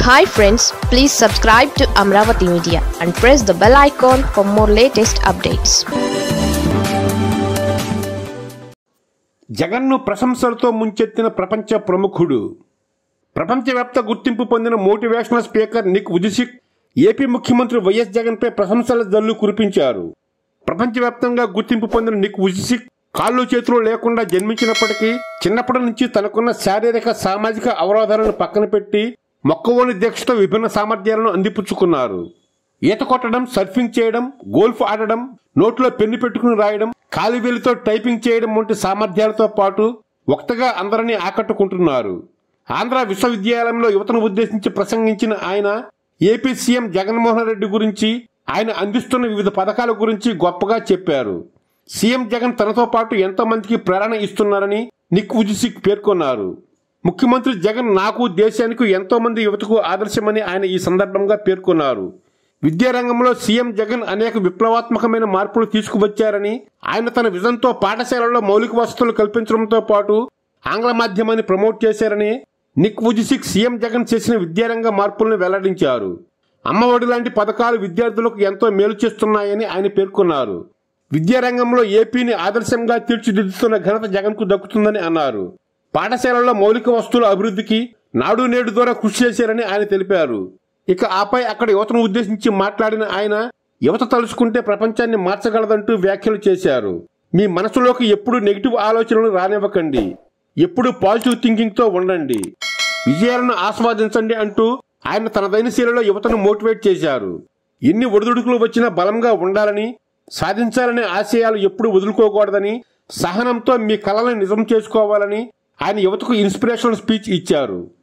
hi friends please subscribe to Amaravati media and press the bell icon for more latest updates జగన్ను ప్రశంసలతో ముంచెత్తిన ప్రపంచ ప్రముఖుడు ప్రపంచవ్యాప్త గుర్తింపు పొందిన motivational speaker Nick Vujicic AP ముఖ్యమంత్రి వైఎస్ జగన్పై ప్రశంసల జల్లు కురిపించారు ప్రపంచవ్యాప్తంగా గుర్తింపు పొందిన నిక్ ఉజిసిక్ కాళ్ళు చేతులు లేకుండా జన్మించినప్పటికీ చిన్నప్పటి నుంచి తనకున్న శారీరక సామాజిక అవరోధాలను పక్కన పెట్టి మొక్కవోని దీక్షతో విభిన్న సామర్థ్యాలను అందిపుచ్చుకున్నారు ఈత కొట్టడం సర్ఫింగ్ చేయడం గోల్ఫ్ ఆడడం నోట్లో పెన్ను పెట్టుకుని రాయడం కాలివేలితో టైపింగ్ చేయడం వంటి సామర్థ్యాలతో పాటు ఒకటిగా అందరినీ ఆకట్టుకుంటున్నారు ఆంధ్ర విశ్వవిద్యాలయంలో యువతను ఉద్దేశించి ప్రసంగించిన ఆయన ఏపీ సీఎం జగన్మోహన్ రెడ్డి గురించి ఆయన అందిస్తున్న వివిధ పథకాల గురించి గొప్పగా చెప్పారు సీఎం జగన్ తనతో పాటు ఎంతో మందికి ప్రేరణ ఇస్తున్నారని నిక్ ఉజిసిక్ పేర్కొన్నారు ముఖ్యమంత్రి జగన్ నాకు దేశానికి ఎంతో మంది యువతకు ఆదర్శమని ఆయన ఈ సందర్భంగా పేర్కొన్నారు విద్యారంగంలో సీఎం జగన్ అనేక విప్లవాత్మకమైన మార్పులు తీసుకువచ్చారని ఆయన తన విజన్తో పాఠశాలల్లో మౌలిక వసతులు కల్పించడంతో పాటు ఆంగ్ల మాధ్యమాన్ని ప్రమోట్ చేశారని నిక్ వుజిసిక్ సీఎం జగన్ చేసిన విద్యారంగ మార్పులను వెల్లడించారు అమ్మఒడి లాంటి పథకాలు విద్యార్థులకు ఎంతో మేలు చేస్తున్నాయని ఆయన పేర్కొన్నారు విద్యారంగంలో ఏపీని ఆదర్శంగా తీర్చిదిద్దుతున్న ఘనత జగన్కు దక్కుతుందని అన్నారు పాఠశాలల్లో మౌలిక వస్తువుల అభివృద్ధికి నాడు నేడు ద్వారా కృషి చేశారని ఆయన తెలిపారు ఇక ఆపై అక్కడ యువతను ఉద్దేశించి మాట్లాడిన ఆయన యువత తలుచుకుంటే ప్రపంచాన్ని మార్చగలదంటూ వ్యాఖ్యలు చేశారు మీ మనసులోకి ఎప్పుడు నెగిటివ్ ఆలోచనలు రానివ్వకండి ఎప్పుడు పాజిటివ్ థింకింగ్ తో ఉండండి విజయాలను ఆస్వాదించండి అంటూ ఆయన తనదైన శైలిలో యువతను మోటివేట్ చేశారు ఎన్ని ఒడిదుడుకులు వచ్చినా బలంగా ఉండాలని సాధించాలనే ఆశయాలు ఎప్పుడు వదులుకోకూడదని సహనంతో మీ కళలను నిజం చేసుకోవాలని ఆయన యువతకు ఇన్స్పిరేషనల్ స్పీచ్ ఇచ్చారు